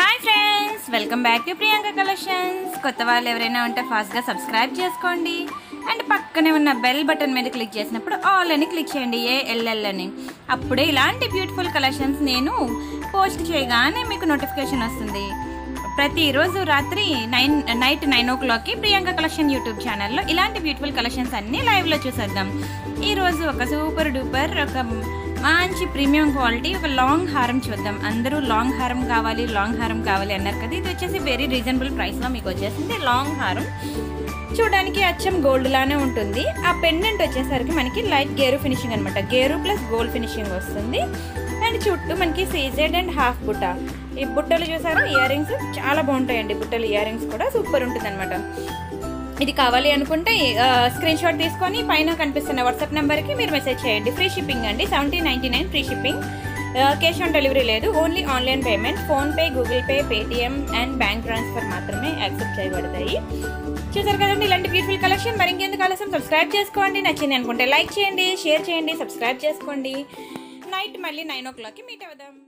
hi friends welcome back to Priyanka collections కొత్త వాళ్ళు ఎవరైనా ఉంటే ఫాస్ట్గా సబ్స్క్రైబ్ చేసుకోండి అండ్ పక్కనే ఉన్న బెల్ బటన్ మీద క్లిక్ చేసినప్పుడు ఆల్ అని క్లిక్ చేయండి ఏ ఎల్ఎల్ అని అప్పుడే ఇలాంటి బ్యూటిఫుల్ కలెక్షన్స్ నేను పోస్ట్ చేయగానే మీకు నోటిఫికేషన్ వస్తుంది ప్రతిరోజు రాత్రి నైన్ నైట్ నైన్ ఓ క్లాక్కి ప్రియాంక కలెక్షన్ యూట్యూబ్ ఛానల్లో ఇలాంటి బ్యూటిఫుల్ కలెక్షన్స్ అన్నీ లైవ్లో చూసేద్దాం ఈరోజు ఒక సూపర్ డూపర్ ఒక మంచి ప్రీమియం క్వాలిటీ ఒక లాంగ్ హారం చూద్దాం అందరూ లాంగ్ హారం కావాలి లాంగ్ హారం కావాలి అన్నారు కదా ఇది వచ్చేసి వెరీ రీజనబుల్ ప్రైస్లో మీకు వచ్చేసింది లాంగ్ హారం చూడడానికి అచ్చం గోల్డ్ లానే ఉంటుంది ఆ పెండెంట్ వచ్చేసరికి మనకి లైట్ గేరు ఫినిషింగ్ అనమాట గేరు ప్లస్ గోల్డ్ ఫినిషింగ్ వస్తుంది అండ్ చుట్టూ మనకి సీజెడ్ అండ్ హాఫ్ బుట్ట ఈ బుట్టలు చూసారా ఇయర్ రింగ్స్ చాలా బాగుంటాయండి బుట్టలు ఇయర్ రింగ్స్ కూడా సూపర్ ఉంటుంది అనమాట ఇది కావాలి అనుకుంటే స్క్రీన్ షాట్ తీసుకొని పైన కనిపిస్తున్న వాట్సాప్ నెంబర్కి మీరు మెసేజ్ చేయండి ఫ్రీ షిప్పింగ్ అండి seventeen ninety nine free shipping cash on delivery లేదు only online payment PhonePe Google Pay Paytm and bank transfer మాత్రమే యాక్సెప్ట్ చేయబడతాయి చూసారు కదండి ఇలాంటి బ్యూటిఫుల్ కలెక్షన్ మరి ఇంకెందుకు ఆలస్యం సబ్స్క్రైబ్ చేసుకోండి నచ్చింది అనుకుంటే లైక్ చేయండి షేర్ చేయండి సబ్స్క్రైబ్ చేసుకోండి నైట్ మళ్ళీ నైన్ ఓ క్లాక్కి మీట్ అవుదాం